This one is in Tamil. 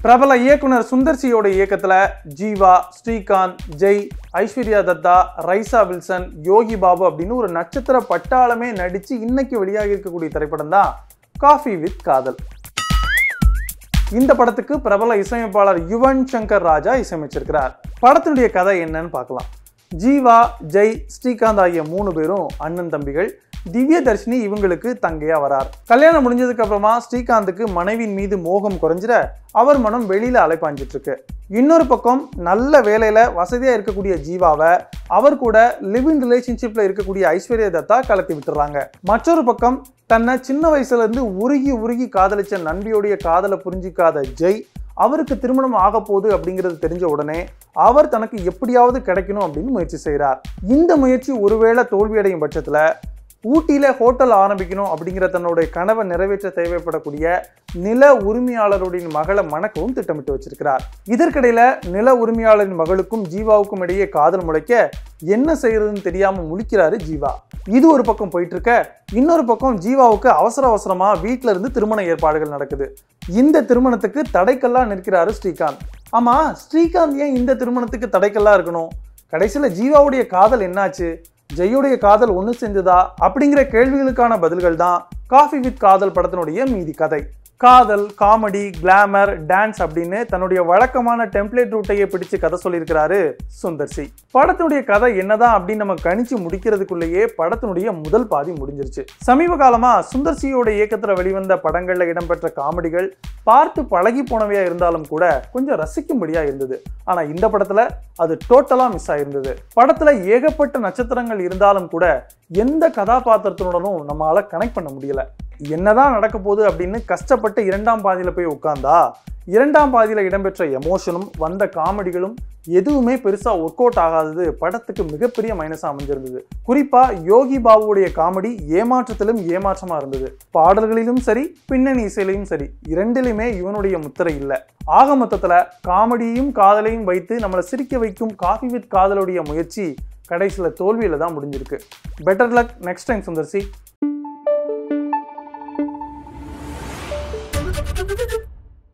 பிரபல இயக்குனர் சுந்தர்சியோட இயக்கத்துல ஜீவா ஸ்ரீகாந்த் ஜெய் ஐஸ்வர்யா தத்தா ரைசா வில்சன் யோகி பாபு அப்படின்னு ஒரு நட்சத்திர பட்டாளமே நடிச்சு இன்னைக்கு வெளியாகி இருக்கக்கூடிய திரைப்படம் தான் காஃபி வித் காதல் இந்த படத்துக்கு பிரபல இசையமைப்பாளர் யுவன் சங்கர் ராஜா இசையமைச்சிருக்கிறார் படத்தினுடைய கதை என்னன்னு பார்க்கலாம் ஜீவா ஜெய் ஸ்ரீகாந்த் ஆகிய மூணு பேரும் அண்ணன் தம்பிகள் திவ்ய தர்ஷினி இவங்களுக்கு தங்கையா வரார் கல்யாணம் முடிஞ்சதுக்கு அப்புறமா ஸ்ரீகாந்துக்கு மனைவியின் மீது மோகம் குறைஞ்சிட அவர் மனம் வெளியில அலைப்பாஞ்சிட்டு இருக்கு இன்னொரு பக்கம் நல்ல வேலையில வசதியா இருக்கக்கூடிய ஜீவாவை அவர் கூட லிவ் இன் ரிலேஷன்ஷிப்ல இருக்கக்கூடிய ஐஸ்வர்யா தத்தா கலத்தி விட்டுறாங்க மற்றொரு பக்கம் தன்னை சின்ன வயசுல இருந்து உருகி உருகி காதலிச்ச நண்பியோடைய காதலை புரிஞ்சிக்காத ஜெய் அவருக்கு திருமணம் ஆக போகுது அப்படிங்கிறது தெரிஞ்ச உடனே அவர் தனக்கு எப்படியாவது கிடைக்கணும் அப்படின்னு முயற்சி செய்கிறார் இந்த முயற்சி ஒருவேளை தோல்வியடையும் பட்சத்துல ஊட்டியில ஹோட்டல் ஆரம்பிக்கணும் அப்படிங்கிற தன்னுடைய கனவை நிறைவேற்ற தேவைப்படக்கூடிய நில உரிமையாளருடைய மகளை மணக்கவும் திட்டமிட்டு வச்சிருக்கிறார் இதற்கிடையில நில உரிமையாளரின் மகளுக்கும் ஜீவாவுக்கும் இடையே காதல் முளைக்க என்ன செய்யறதுன்னு தெரியாம முழிக்கிறாரு ஜீவா இது ஒரு பக்கம் போயிட்டு இருக்க இன்னொரு பக்கம் ஜீவாவுக்கு அவசர அவசரமா வீட்ல இருந்து திருமண ஏற்பாடுகள் நடக்குது இந்த திருமணத்துக்கு தடைக்கல்லா நிற்கிறாரு ஸ்ரீகாந்த் ஆமா ஸ்ரீகாந்த் ஏன் இந்த திருமணத்துக்கு தடைக்கல்லா இருக்கணும் கடைசியில ஜீவாவுடைய காதல் என்னாச்சு ஜெய்யுடைய காதல் ஒன்று செஞ்சதா அப்படிங்கிற கேள்விகளுக்கான பதில்கள் தான் காஃபி வித் காதல் படத்தினுடைய மீதி கதை காதல் காமெடி கிளாமர் டான்ஸ் அப்படின்னு தன்னுடைய வழக்கமான டெம்ப்ளேட் ரூட்டையே பிடிச்சு கதை சொல்லியிருக்கிறாரு சுந்தர் சி படத்தினுடைய கதை என்னதான் அப்படின்னு நம்ம கணிச்சு முடிக்கிறதுக்குள்ளேயே படத்தினுடைய முதல் பாதி முடிஞ்சிருச்சு சமீப காலமா சுந்தர் சியோட இயக்கத்துல வெளிவந்த படங்கள்ல இடம்பெற்ற காமெடிகள் பார்த்து பழகி போனவையா இருந்தாலும் கூட கொஞ்சம் ரசிக்கும்படியா இருந்தது ஆனா இந்த படத்துல அது டோட்டலா மிஸ் ஆயிருந்தது படத்துல ஏகப்பட்ட நட்சத்திரங்கள் இருந்தாலும் கூட எந்த கதாபாத்திரத்தினுடனும் நம்மளால கனெக்ட் பண்ண முடியல என்னதான் நடக்க போகுது அப்படின்னு கஷ்டப்பட்டு இரண்டாம் பாதியில போய் உட்கார்ந்தா இரண்டாம் பாதியில இடம்பெற்ற எமோஷனும் வந்த காமெடிகளும் எதுவுமே பெருசா ஒர்க் அவுட் ஆகாதது படத்துக்கு மிகப்பெரிய மைனஸா அமைஞ்சிருந்தது குறிப்பா யோகி பாபுவுடைய காமெடி ஏமாற்றத்திலும் ஏமாற்றமா இருந்தது பாடல்களிலும் சரி பின்னணி இசையிலையும் சரி இரண்டிலுமே இவனுடைய முத்திரை இல்லை ஆக மொத்தத்துல காமெடியையும் காதலையும் வைத்து நம்மளை சிரிக்க வைக்கும் காஃபி வித் காதலுடைய முயற்சி கடைசியில் தோல்வியில தான் முடிஞ்சிருக்கு better luck next time Sundar C